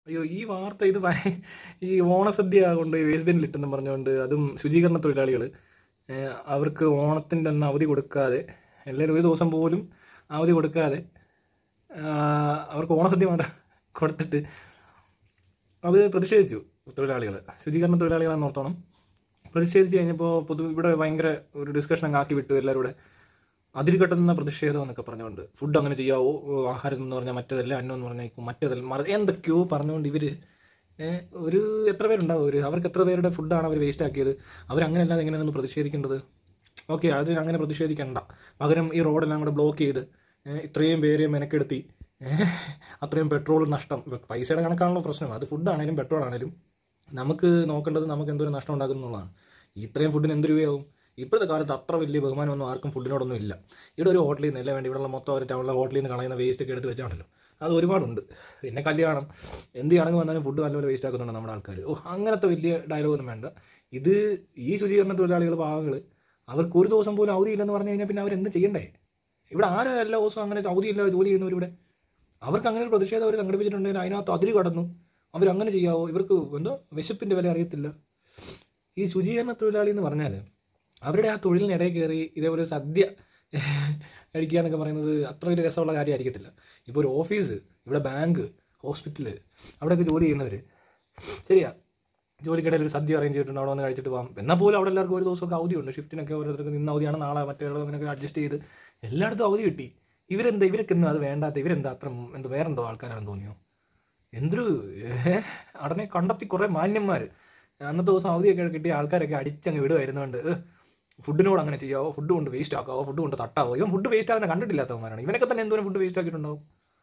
അയ്യോ ഈ വാർത്ത ഇത് ഭയ- ഈ ഓണസദ്യ കൊണ്ട് വേസ്റ്റ് ബിന്നിൽ ഇട്ടെന്ന് പറഞ്ഞുകൊണ്ട് അതും ശുചീകരണ തൊഴിലാളികൾ അവർക്ക് ഓണത്തിൻ്റെ അന്ന് അവധി കൊടുക്കാതെ എല്ലാവരും ഒരു ദിവസം പോലും അവധി കൊടുക്കാതെ ആ, അവർക്ക് ഓണസദ്യ മാത്രം കൊടുത്തിട്ട് അത് പ്രതിഷേധിച്ചു തൊഴിലാളികൾ ശുചീകരണ തൊഴിലാളികളാണെന്ന് ഓർത്തോണം പ്രതിഷേധിച്ച് കഴിഞ്ഞപ്പോൾ പൊതു ഇവിടെ ഭയങ്കര ഒരു ഡിസ്കഷൻ അങ്ങ് ആക്കി വിട്ടു എല്ലാവരും കൂടെ അതിരുകെട്ടുന്ന പ്രതിഷേധം എന്നൊക്കെ പറഞ്ഞുകൊണ്ട് ഫുഡ് അങ്ങനെ ചെയ്യാവോ ഓ, ആഹാരം എന്ന് പറഞ്ഞാൽ മറ്റേതല്ല അന്നം എന്ന് പറഞ്ഞാൽ മറ്റേതല്ല മറ എന്തൊക്കെയോ പറഞ്ഞുകൊണ്ട് ഇവർ ഒരു എത്ര പേരുണ്ടാവും ഒരു അവർക്ക് എത്ര പേരുടെ ഫുഡാണ് അവർ വേസ്റ്റ് ആക്കിയത് അവരങ്ങനെയല്ലാതെ എങ്ങനെയാണ് പ്രതിഷേധിക്കേണ്ടത് ഓക്കെ അത് അങ്ങനെ പ്രതിഷേധിക്കണ്ട പകരം ഈ റോഡെല്ലാം കൂടെ ബ്ലോക്ക് ചെയ്ത് ഏ, ഇത്രയും പേരെ മെനക്കെടുത്തി ഏ, അത്രയും പെട്രോൾ നഷ്ടം ഇപ്പൊ പൈസയുടെ കണക്കാണല്ലോ പ്രശ്നം അത് ഫുഡാണേലും പെട്രോൾ ആണേലും നമുക്ക് നോക്കേണ്ടത് നമുക്ക് എന്തോരം നഷ്ടം ഉണ്ടാക്കുന്നു എന്നുള്ളതാണ് ഇത്രയും ഫുഡിന് എന്ത് രൂപയാവും ഇപ്പോഴത്തെ കാലത്ത് അത്ര വലിയ ബഹുമാനമൊന്നും ആർക്കും ഫുഡിനോടൊന്നും ഇല്ല ഇവിടെ ഒരു ഹോട്ടലിൽ നിന്ന് അല്ലേ വേണ്ടി ഇവിടെയുള്ള മൊത്തം ഒരു ടൗണിലെ ഹോട്ടലിൽ നിന്ന് കളയുന്ന വേസ്റ്റ് ഒക്കെ എടുത്ത് വെച്ചാണല്ലോ അത് ഒരുപാടുണ്ട് പിന്നെ കല്യാണം എന്ത് ചടങ്ങ് വന്നാലും ഫുഡ് നല്ലപോലെ വേസ്റ്റ് ആക്കുന്നുണ്ട് നമ്മുടെ ആൾക്കാർ ഓ അങ്ങനത്തെ വലിയ ഡയലോഗൊന്നും വേണ്ട ഇത് ഈ ശുചീകരണ തൊഴിലാളികൾ പാവങ്ങൾ അവർക്ക് ഒരു ദിവസം പോലും അവധിയില്ലെന്ന് പറഞ്ഞു കഴിഞ്ഞാൽ പിന്നെ അവരെന്ത് ചെയ്യണ്ടേ ഇവിടെ ആരും എല്ലാ ദിവസവും അങ്ങനെ അവധിയില്ല ജോലി ചെയ്യുന്നവർ ഇവിടെ അവർക്ക് അങ്ങനെ ഒരു പ്രതിഷേധം അവർ സംഘടിപ്പിച്ചിട്ടുണ്ടെങ്കിൽ അതിനകത്ത് അതിര് കടന്നു അവരങ്ങനെ ചെയ്യാവോ ഇവർക്ക് എന്തോ വിശപ്പിൻ്റെ വില അറിയത്തില്ല ഈ ശുചീകരണ തൊഴിലാളി എന്ന് പറഞ്ഞാൽ അവരുടെ ആ തൊഴിലിനിടയിൽ കയറി ഇതേപോലെ സദ്യ കഴിക്കുക എന്നൊക്കെ പറയുന്നത് അത്ര വലിയ രസമുള്ള കാര്യമായിരിക്കത്തില്ല ഇപ്പോൾ ഒരു ഓഫീസ് ഇവിടെ ബാങ്ക് ഹോസ്പിറ്റല് അവിടെയൊക്കെ ജോലി ചെയ്യുന്നവർ ശരിയാ ജോലിക്കിടയിൽ ഒരു സദ്യ അറേഞ്ച് ചെയ്തിട്ടുണ്ട് അവിടെ വന്ന് കഴിച്ചിട്ട് പോകാം എന്നാൽ പോലും അവിടെ എല്ലാവർക്കും ഒരു ദിവസമൊക്കെ അവധിയുണ്ട് ഷിഫ്റ്റിനൊക്കെ ഓരോരുത്തർക്ക് നിന്ന് അവധിയാണ് നാളെ മറ്റേ അങ്ങനെയൊക്കെ അഡ്ജസ്റ്റ് ചെയ്ത് എല്ലായിടത്തും അവധി കിട്ടി ഇവരെന്താ ഇവരൊക്കെ അത് വേണ്ടാത്ത ഇവരെന്താ അത്ര എന്തോ വേറെന്തോ ആൾക്കാരാണെന്ന് തോന്നിയോ എന്തൊരു ഏഹ്, ഉടനെ കണ്ടെത്തി കുറേ മാന്യന്മാർ അന്നത്തെ ദിവസം അവധിയൊക്കെ കിട്ടിയ ആൾക്കാരൊക്കെ അടിച്ചങ്ങ് വിടുമായിരുന്നുകൊണ്ട് ഫുഡിനോട് അങ്ങനെ ചെയ്യാവോ ഫുഡ് കൊണ്ട് വേസ്റ്റ് ആക്കാവോ ഫുഡ് കൊണ്ട് തട്ടാവോ ഇവൻ ഫുഡ് വേസ്റ്റ് ആകുന്ന കണ്ടിട്ടില്ലാത്തവന്മാരാണ് ഇവനൊക്കെ തന്നെ എന്തോരം ഫുഡ് വേസ്റ്റ് ആക്കിയിട്ടുണ്ടാവും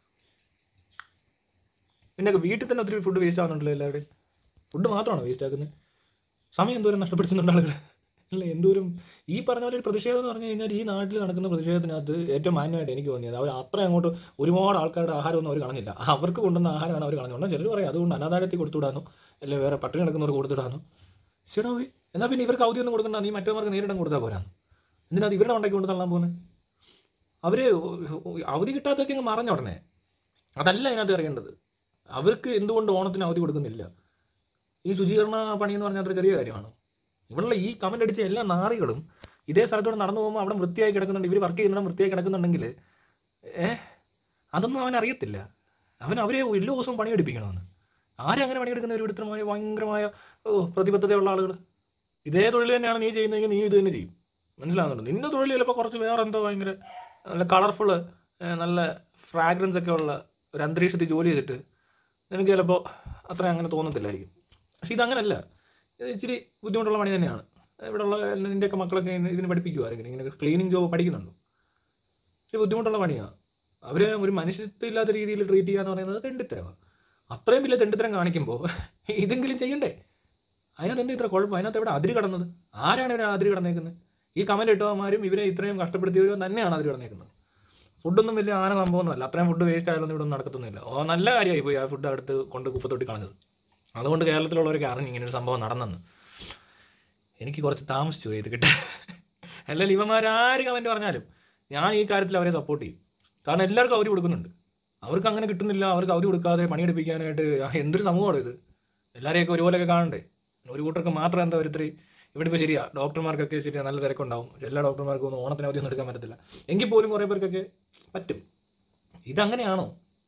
പിന്നെയൊക്കെ വീട്ടിൽ തന്നെ ഒത്തിരി ഫുഡ് വേസ്റ്റ് ആകുന്നുണ്ടല്ലോ എല്ലാവരുടെയും ഫുഡ് മാത്രമാണോ വേസ്റ്റ് ആക്കുന്നത് സമയം എന്തോരം നഷ്ടപ്പെടുത്തുന്നുണ്ട് ആളുകൾ അല്ല എന്തോരം ഈ പറഞ്ഞ പോലെ ഒരു പ്രതിഷേധം എന്ന് പറഞ്ഞു കഴിഞ്ഞാൽ ഈ നാട്ടിൽ നടക്കുന്ന പ്രതിഷേധത്തിനകത്ത് ഏറ്റവും മാന്യമായിട്ട് എനിക്ക് തോന്നിയത് അവർ അത്ര അങ്ങോട്ട് ഒരുപാട് ആൾക്കാരുടെ ആഹാരമൊന്നും അവർ കളഞ്ഞില്ല അവർക്ക് കൊണ്ടുവന്ന ആഹാരമാണ് അവർ കളഞ്ഞുകൊണ്ട് ചിലർ പറയും അതുകൊണ്ട് അനാഥാലയത്തിൽ കൊടുത്തുവിടാനോ അല്ലെ വേറെ പട്ടിണി കിടക്കുന്നവർ കൊടുത്തിടാനോ ശരിയാ പോയി എന്നാൽ പിന്നെ ഇവർക്ക് അവധിയൊന്നും കൊടുക്കണ്ട നീ മറ്റവർക്ക് നേരിടാൻ കൊടുത്താൽ പോരാന്ന് എന്തിനാ അത് ഇവരുടെ ഉണ്ടാക്കി കൊണ്ട് തള്ളാൻ പോകുന്നത് അവർ അവധി കിട്ടാത്തൊക്കെ അങ്ങ് മറഞ്ഞ ഉടനെ അതല്ല അതിനകത്ത് അറിയേണ്ടത് അവർക്ക് എന്തുകൊണ്ട് ഓണത്തിന് അവധി കൊടുക്കുന്നില്ല ഈ ശുചീകരണ പണി എന്ന് പറഞ്ഞാൽ അത്ര ചെറിയ കാര്യമാണ് ഇവിടെയുള്ള ഈ കമന്റ് അടിച്ച എല്ലാ നാറികളും ഇതേ സ്ഥലത്തൂടെ നടന്നു പോകുമ്പോൾ അവിടെ വൃത്തിയായി കിടക്കുന്നുണ്ട് ഇവർ വർക്ക് ചെയ്യുന്നിടം വൃത്തിയായി കിടക്കുന്നുണ്ടെങ്കിൽ ഏ അതൊന്നും അവൻ അറിയത്തില്ല അവൻ അവരെ എല്ലാ ദിവസവും പണിയെടുപ്പിക്കണമെന്ന് ആരും അങ്ങനെ പണിയെടുക്കുന്നവർ ഇവിടുത്തെ ഭയങ്കരമായ ഓ പ്രതിബദ്ധതയുള്ള ആളുകൾ ഇതേ തൊഴിൽ തന്നെയാണ് നീ ചെയ്യുന്നതെങ്കിൽ നീ ഇത് തന്നെ ചെയ്യും മനസ്സിലാകുന്നുണ്ട് നിന്റെ തൊഴിൽ ചിലപ്പോൾ കുറച്ച് വേറെ എന്തോ ഭയങ്കര നല്ല കളർഫുള്ള് നല്ല ഫ്രാഗ്രൻസ് ഒക്കെ ഉള്ള ഒരു അന്തരീക്ഷത്തിൽ ജോലി ചെയ്തിട്ട് നിനക്ക് ചിലപ്പോൾ അത്ര അങ്ങനെ തോന്നത്തില്ലായിരിക്കും പക്ഷെ ഇതങ്ങനല്ല ഇത് ഇച്ചിരി ബുദ്ധിമുട്ടുള്ള പണി തന്നെയാണ് ഇവിടെയുള്ള നിൻ്റെയൊക്കെ മക്കളൊക്കെ ഇതിന് ഇതിന് പഠിപ്പിക്കുമായിരിക്കും ഇങ്ങനെ ക്ലീനിങ് ജോബ് പഠിക്കുന്നുണ്ടോ പക്ഷെ ബുദ്ധിമുട്ടുള്ള പണിയാണ് അവർ ഒരു മനുഷ്യത്വം ഇല്ലാത്ത രീതിയിൽ ട്രീറ്റ് ചെയ്യുക എന്ന് പറയുന്നത് തെണ്ടിത്തരമാണ് അത്രയും വലിയ തെണ്ടിത്തരം കാണിക്കുമ്പോൾ ഇതെങ്കിലും ചെയ്യണ്ടേ അതിനകത്ത് എന്താ ഇത്ര കുഴപ്പം അതിനകത്ത് എവിടെ അതിര് കടന്നത് ആരാണ് ഇവരെ അതിര് കടന്നേക്കുന്നത് ഈ കമന്റ് ഇട്ടവന്മാരും ഇവരെ ഇത്രയും കഷ്ടപ്പെടുത്തിയവരും തന്നെയാണ് അതിര് കടന്നേക്കുന്നത് ഫുഡൊന്നും വലിയ ആന സംഭവമൊന്നുമല്ല അത്രയും ഫുഡ് വേസ്റ്റ് ആയാലൊന്നും ഇവിടെ ഒന്നും നടക്കത്തൊന്നുമില്ല ഓ നല്ല കാര്യമായി പോയി ആ ഫുഡ് അടുത്ത് കൊണ്ട് കുപ്പത്തൊട്ടി കളഞ്ഞത് അതുകൊണ്ട് കേരളത്തിലുള്ളവരൊക്കെ അറിഞ്ഞു ഇങ്ങനെ ഒരു സംഭവം നടന്നെന്ന് എനിക്ക് കുറച്ച് താമസിച്ചു പോയി ഇത് കിട്ടാൻ അല്ലെങ്കിൽ ഇവന്മാരാര് കമന്റ് പറഞ്ഞാലും ഞാൻ ഈ കാര്യത്തിൽ അവരെ സപ്പോർട്ട് ചെയ്യും കാരണം എല്ലാവർക്കും അവധി കൊടുക്കുന്നുണ്ട് അവർക്ക് അങ്ങനെ കിട്ടുന്നില്ല അവർക്ക് അവധി കൊടുക്കാതെ പണിയെടുപ്പിക്കാനായിട്ട് ആ, എന്തൊരു സമൂഹമാണ് ഇത് എല്ലാവരെയൊക്കെ ഒരുപോലെയൊക്കെ കാണണ്ടേ ഒരു കൂട്ടർക്ക് മാത്രം എന്താ ഒരു ഇത്രയും ഇവിടെ ഇപ്പോൾ ശരിയാ ഡോക്ടർമാർക്കൊക്കെ ശരിയാ നല്ല തിരക്കുണ്ടാവും എല്ലാ ഡോക്ടർമാർക്കും ഒന്നും ഓണത്തിന് അവധിയൊന്നും എടുക്കാൻ പറ്റത്തില്ല എങ്കിൽ പോലും കുറേ പേർക്കൊക്കെ പറ്റും ഇതങ്ങനെയാണോ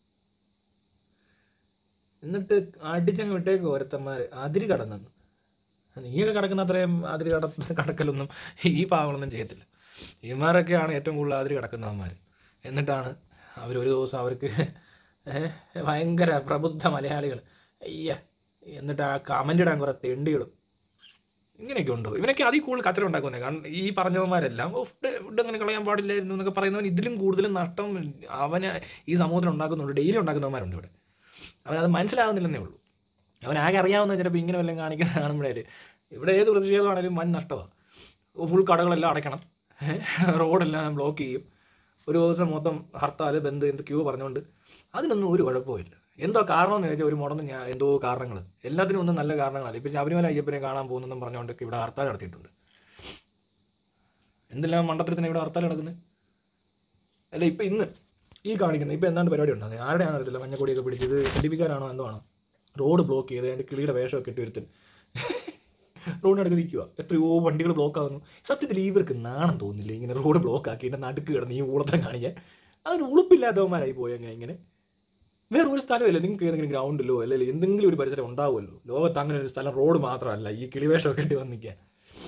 എന്നിട്ട് അടിച്ചങ്ങ് വിട്ടേക്ക് ഓരത്തന്മാർ അതിര് കടന്നെന്ന് നീയൊക്കെ കിടക്കുന്ന അത്രയും അതിര് കട കടക്കലൊന്നും ഈ പാവങ്ങളൊന്നും ചെയ്യത്തില്ല ഇമാരൊക്കെയാണ് ഏറ്റവും കൂടുതൽ അതിര് കിടക്കുന്നവന്മാർ എന്നിട്ടാണ് അവർ ഒരു ദിവസം അവർക്ക് ഏഹ്, ഭയങ്കര പ്രബുദ്ധ മലയാളികൾ അയ്യ എന്നിട്ട് ആ കമൻ്റ് ഇടാൻ കുറേ തെണ്ടികളും ഇങ്ങനെയൊക്കെ ഉണ്ടോ ഇവനൊക്കെ അതിൽ കൂടുതൽ കച്ചറ ഉണ്ടാക്കുന്നത് കാരണം ഈ പറഞ്ഞവന്മാരെല്ലാം "ഓ, ഫുഡ് ഫുഡ് അങ്ങനെ കളയാൻ പാടില്ലായിരുന്നു എന്നൊക്കെ പറയുന്നവൻ ഇതിലും കൂടുതലും നഷ്ടം അവന് ഈ സമൂഹത്തിൽ ഉണ്ടാക്കുന്നുണ്ട് ഡെയിലി ഉണ്ടാക്കുന്നവന്മാരുണ്ട് ഇവിടെ അവനത് മനസ്സിലാകുന്നില്ലെന്നേ ഉള്ളൂ അവൻ ആകെ അറിയാവുന്ന ചിലപ്പോൾ ഇങ്ങനെ വല്ലതും കാണിക്കുന്ന കാണുമ്പോഴേ ഇവിടെ ഏത് പ്രതിഷേധമാണെങ്കിലും വൻ നഷ്ടമാണ് ഫുൾ കടകളെല്ലാം അടയ്ക്കണം റോഡെല്ലാം ബ്ലോക്ക് ചെയ്യും ഒരു ദിവസം മൊത്തം ഹർത്താൽ ബന്ദ് എന്ത് ക്യൂ പറഞ്ഞുകൊണ്ട് അതിനൊന്നും ഒരു കുഴപ്പമില്ല എന്തോ കാരണം എന്ന് ചോദിച്ചാൽ ഒരു മുടന്ന് ഞാൻ എന്തോ കാരണങ്ങൾ എല്ലാത്തിനും ഒന്നും നല്ല കാരണങ്ങളല്ല ഇപ്പം ശബരിമല അയ്യപ്പനെ കാണാൻ പോകുന്നെന്നും പറഞ്ഞുകൊണ്ടൊക്കെ ഇവിടെ ഹർത്താൽ നടത്തിയിട്ടുണ്ട് എന്തെല്ലാം മണ്ഡലത്തിന് ഇവിടെ ഹർത്താൽ നടക്കുന്നത് അല്ല ഇപ്പം ഇന്ന് ഈ കാണിക്കുന്നത് ഇപ്പം എന്താണ്ട് പരിപാടി ഉണ്ടാകുന്നത് ആരുടെയാണെന്ന് അറിയത്തില്ല മഞ്ഞക്കൊടിയൊക്കെ പിടിച്ചത് പഠിപ്പിക്കാനാണോ എന്തോ ആണോ റോഡ് ബ്ലോക്ക് ചെയ്ത് അതിൻ്റെ കിളിയുടെ വേഷമൊക്കെ ഇട്ട് ഒരുത്തൻ റോഡിനടുക്ക് നിൽക്കുക എത്രയോ വണ്ടികൾ ബ്ലോക്ക് ആകുന്നു സത്യത്തിൽ ഇവർക്ക് നാണം തോന്നില്ല ഇങ്ങനെ റോഡ് ബ്ലോക്ക് ആക്കി എൻ്റെ നടുക്ക് കിടന്ന് ഈ ഊളത്തരം കാണിക്കാൻ അതൊരു ഉളുപ്പില്ലാത്തവന്മാരായി പോയങ്ങ ഇങ്ങനെ വേറെ ഒരു സ്ഥലമില്ല നിങ്ങൾക്ക് ഏതെങ്കിലും ഗ്രൗണ്ടിലോ അല്ലെങ്കിൽ എന്തെങ്കിലും ഒരു പരിസരം ഉണ്ടാവുമല്ലോ ലോകത്ത് അങ്ങനെ ഒരു സ്ഥലം റോഡ് മാത്രമല്ല ഈ കിളിവേഷമൊക്കെ ഇട്ട് വന്ന് നിൽക്കാൻ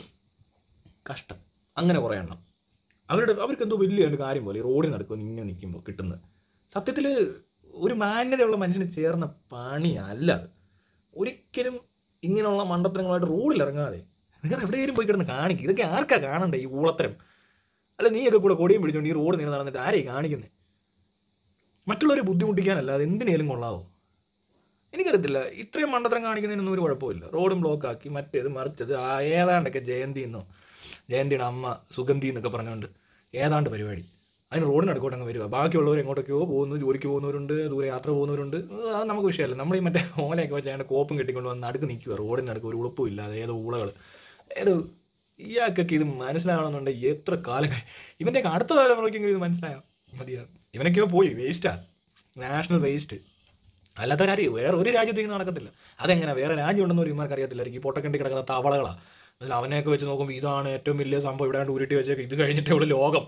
കഷ്ടം അങ്ങനെ കുറേ എണ്ണം അവരുടെ അവർക്ക് എന്തോ വലിയ ഒരു കാര്യം പോലെ ഈ റോഡിൽ നടക്കും ഇങ്ങനെ നിൽക്കുമ്പോൾ കിട്ടുന്നത് സത്യത്തിൽ ഒരു മാന്യതയുള്ള മനുഷ്യന് ചേർന്ന പണിയല്ല അത് ഒരിക്കലും ഇങ്ങനെയുള്ള മണ്ടത്തരങ്ങളായിട്ട് റോഡിൽ ഇറങ്ങാതെ വേറെ എവിടെയെങ്കിലും പോയി കിടന്ന് കാണിക്കും ഇതൊക്കെ ആർക്കാ കാണണ്ടേ ഈ ഊളത്തരം അല്ല നീയൊക്കെ കൂടെ കൊടിയും പിടിച്ചോണ്ട് ഈ റോഡ് നീ നടന്നിട്ട് ആരെയും കാണിക്കുന്നത് മറ്റുള്ളവരെ ബുദ്ധിമുട്ടിക്കാനല്ല അത് എന്തിനേലും കൊള്ളാവോ എനിക്കറിയത്തില്ല ഇത്രയും മണ്ടത്തരം കാണിക്കുന്നതിനൊന്നും ഒരു കുഴപ്പമില്ല റോഡും ബ്ലോക്ക് ആക്കി മറ്റേത് മറിച്ചത് ആ ഏതാണ്ടൊക്കെ ജയന്തി എന്നോ ജയന്തിയുടെ അമ്മ സുഗന്ധി എന്നൊക്കെ പറഞ്ഞുകൊണ്ട് ഏതാണ്ട് പരിപാടി അതിന് റോഡിനടുക്കോട്ട് അങ്ങ് വരിക ബാക്കിയുള്ളവർ എങ്ങോട്ടൊക്കെയോ പോകുന്നു ജോലിക്ക് പോകുന്നവരുണ്ട് ദൂരെ യാത്ര പോകുന്നവരുണ്ട് അത് നമുക്ക് വിഷയമല്ല നമ്മൾ ഈ മറ്റേ ഓലയൊക്കെ വെച്ച് അതിൻ്റെ കോപ്പും കെട്ടിക്കൊണ്ട് വന്ന് നടുക്ക് നിൽക്കുക റോഡിനടുക്ക് ഒരു ഉളുപ്പും ഇല്ലാതെ ഏതോ ഊളകൾ ഏതോ ഇയാൾക്കൊക്കെ ഇത് മനസ്സിലാവണമെന്നുണ്ടെങ്കിൽ എത്ര കാലം കഴി- ഇവൻ്റെയൊക്കെ അടുത്ത തലമുറയ്ക്കെങ്കിലും ഇത് മനസ്സിലായോ മതിയാ ഇവനൊക്കെയോ പോയി വേസ്റ്റാ നാഷണൽ വേസ്റ്റ് അല്ലാത്തവരറിയോ വേറെ ഒരു രാജ്യത്ത് ഇങ്ങനെ നടക്കത്തില്ല അതെങ്ങനെ വേറെ രാജ്യം ഉണ്ടെന്ന് ഒരു ഇമാർക്ക് അറിയത്തില്ലായിരിക്കും ഈ പൊട്ടക്കണ്ടി കിടക്കുന്ന തവളകളാണ് അതിൽ അവനെയൊക്കെ വെച്ച് നോക്കുമ്പോൾ ഇതാണ് ഏറ്റവും വലിയ സംഭവം ഇവിടെ ഉരുട്ടി വെച്ചേക്ക് ഇത് കഴിഞ്ഞിട്ടേ ഉള്ളൂ ലോകം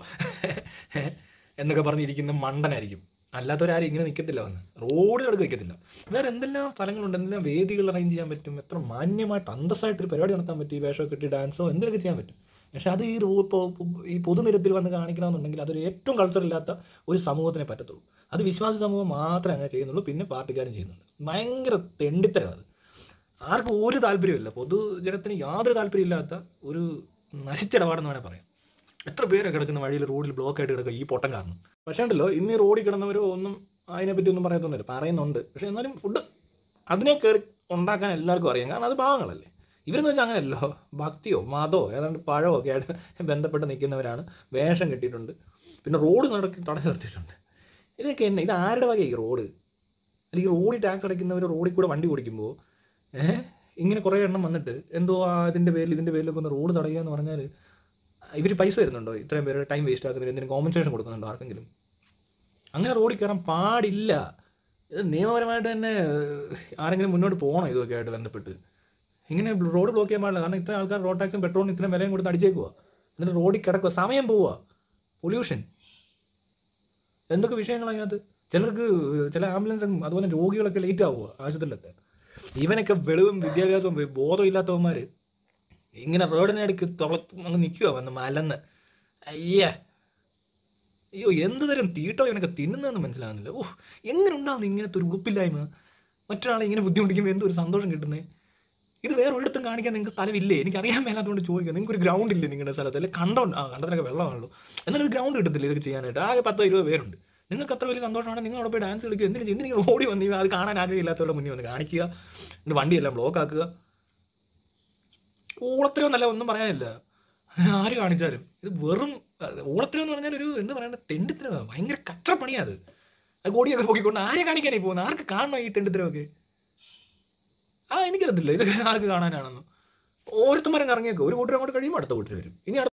എന്നൊക്കെ പറഞ്ഞിരിക്കുന്ന മണ്ടനായിരിക്കും അല്ലാത്തവരാരും ഇങ്ങനെ നിൽക്കത്തില്ല വന്ന് റോഡിൽ അടുത്ത് നിൽക്കത്തില്ല വേറെ എന്തെല്ലാം സ്ഥലങ്ങളുണ്ട് എന്തെല്ലാം വേദികൾ അറേഞ്ച് ചെയ്യാൻ പറ്റും എത്ര മാന്യമായിട്ട് അന്തസ്സായിട്ടൊരു പരിപാടി നടത്താൻ പറ്റും ഈ വേഷമൊക്കെ ഇട്ട് ഡാൻസോ എന്തെങ്കിലുമൊക്കെ ചെയ്യാൻ പറ്റും പക്ഷെ അത് ഈ റോ ഇപ്പോൾ ഈ പൊതുനിരത്തിൽ വന്ന് കാണിക്കണമെന്നുണ്ടെങ്കിൽ അതൊരു ഏറ്റവും കൾച്ചർ ഇല്ലാത്ത ഒരു സമൂഹത്തിനെ പറ്റത്തുള്ളൂ അത് വിശ്വാസി സമൂഹം മാത്രമേ അങ്ങനെ ചെയ്യുന്നുള്ളൂ പിന്നെ പാർട്ടിക്കാരും ചെയ്യുന്നുണ്ട് ഭയങ്കര തെണ്ടിത്തരം അത് ആർക്കും ഒരു താല്പര്യമില്ല പൊതുജനത്തിന് യാതൊരു താല്പര്യമില്ലാത്ത ഒരു നശിച്ചിടപാടെന്ന് വേണേൽ പറയാം എത്ര പേരെ കിടക്കുന്ന വഴിയിൽ റോഡിൽ ബ്ലോക്ക് ആയിട്ട് കിടക്കുക ഈ പൊട്ടം കാരണം പക്ഷേ ഉണ്ടല്ലോ ഇന്ന് ഈ റോഡിൽ കിടന്നവരോ ഒന്നും അതിനെപ്പറ്റി ഒന്നും പറയത്തൊന്നുമില്ല പറയുന്നുണ്ട് പക്ഷേ എന്നാലും ഫുഡ് അതിനെ കയറി ഉണ്ടാക്കാൻ എല്ലാവർക്കും അറിയാം കാരണം അത് പാവങ്ങളല്ലേ ഇവരെന്ന് വെച്ചാൽ അങ്ങനെയല്ലോ ഭക്തിയോ മതമോ ഏതാണ്ട് പഴമോ ഒക്കെ ആയിട്ട് ബന്ധപ്പെട്ട് നിൽക്കുന്നവരാണ് വേഷം കെട്ടിയിട്ടുണ്ട് പിന്നെ റോഡ് നടക്കി തടസ്സം നിർത്തിയിട്ടുണ്ട് ഇതൊക്കെ എന്നെ ഇത് ആരുടെ വകയാണ് ഈ റോഡ് അല്ലെങ്കിൽ റോഡിൽ ടാക്സ് അടയ്ക്കുന്നവർ റോഡിൽ കൂടെ വണ്ടി ഓടിക്കുമ്പോൾ ഏഹ് ഇങ്ങനെ കുറേ എണ്ണം വന്നിട്ട് എന്തോ ആ ഇതിൻ്റെ പേരിൽ ഇതിൻ്റെ പേരിലൊക്കെ ഒന്ന് റോഡ് തടയുക എന്ന് പറഞ്ഞാൽ ഇവർ പൈസ തരുന്നുണ്ടോ ഇത്രയും പേര് ടൈം വേസ്റ്റ് ആക്കുന്നതിന് എന്തെങ്കിലും കോമ്പൻസേഷൻ കൊടുക്കുന്നുണ്ടോ ആർക്കെങ്കിലും അങ്ങനെ റോഡിൽ കയറാൻ പാടില്ല ഇത് നിയമപരമായിട്ട് തന്നെ ഏഹ്, ആരെങ്കിലും മുന്നോട്ട് പോകണം ഇതൊക്കെ ആയിട്ട് ബന്ധപ്പെട്ട് ഇങ്ങനെ റോഡ് ബ്ലോക്ക് ചെയ്യാൻ പാടില്ല കാരണം ഇത്രയും ആൾക്കാർ റോഡ് ടാക്സും പെട്രോളിന് ഇത്രയും വിലയും കൊടുത്ത് അടിച്ചേക്കുക എന്നിട്ട് റോഡിൽ കിടക്കുക സമയം പോവുക പൊല്യൂഷൻ എന്തൊക്കെ വിഷയങ്ങളാണ് അതിനകത്ത് ചിലർക്ക് ചില ആംബുലൻസും അതുപോലെ രോഗികളൊക്കെ ലേറ്റ് ആവുക ആശുപത്രിയിലൊക്കെ ഇവനൊക്കെ വെളിവും വിദ്യാഭ്യാസവും ബോധമില്ലാത്തവന്മാർ ഇങ്ങനെ റോഡിനടുക്ക് തുളത്ത് അങ്ങ് നിൽക്കുക വന്ന് മലന്ന് അയ്യേ അയ്യോ എന്ത് തരം തീട്ടോ ഇവനൊക്കെ തിന്നുന്നതെന്ന് മനസ്സിലാകുന്നില്ല ഓഹ് എങ്ങനെ ഉണ്ടാവുന്നു ഇങ്ങനത്തെ ഒരു ഉടുപ്പില്ലായ്മ മറ്റൊരാളെ ഇങ്ങനെ ബുദ്ധിമുട്ടിക്കുമ്പോൾ എന്തോ ഒരു സന്തോഷം കിട്ടുന്നത് ഇത് വേറെ ഒരിടത്തും കാണിക്കാൻ നിങ്ങൾക്ക് സ്ഥലമില്ലേ എനിക്ക് അറിയാൻ മേലാത്തതുകൊണ്ട് ചോദിക്കുക നിങ്ങൾക്ക് ഒരു ഗ്രൗണ്ട് ഇല്ലേ നിങ്ങളുടെ സ്ഥലത്ത് അല്ലെങ്കിൽ കണ്ടോ ആ കണ്ടത്തിനൊക്കെ വെള്ളമാണല്ലോ എന്നാലും ഒരു ഗ്രൗണ്ട് കിട്ടത്തില്ല ഇതൊക്കെ ചെയ്യാനായിട്ട് ആകെ പത്തോ ഇരുപത് പേരുണ്ട് നിങ്ങൾക്ക് അത്ര വലിയ സന്തോഷമാണ് നിങ്ങൾ അവിടെ പോയി ഡാൻസ് കളിക്കുക എന്തിനു എന്തിനു ഓടി വന്ന് അത് കാണാൻ ആഗ്രഹമില്ലാത്തവരുടെ മുന്നിൽ വന്ന് കാണിക്കുക എന്നിട്ട് വണ്ടിയെല്ലാം ബ്ലോക്ക് ആക്കുക ഊളത്തിലോ നല്ല ഒന്നും പറയാനില്ല ആര് കാണിച്ചാലും ഇത് വെറും ഊളത്തിലോ എന്ന് പറഞ്ഞാൽ ഒരു എന്താ പറയണ്ട തെണ്ടിത്തരം ഭയങ്കര കച്ചറപ്പണിയാ അത് അത് കോടിയൊക്കെ പോക്കിക്കൊണ്ട് ആരെ കാണിക്കാനേ പോകുന്നത് ആർക്ക് കാണണോ ഈ തെണ്ടിത്തരമൊക്കെ ആ എനിക്കറിയത്തില്ല ഇത് ആർക്ക് കാണാനാണെന്ന് ഓരോരുത്തന്മാരും ഇറങ്ങിയേക്കും ഒരു കൂട്ടർ അങ്ങോട്ട് കഴിയുമ്പോൾ അടുത്ത കൂട്ടർ വരും ഇനി അടുത്ത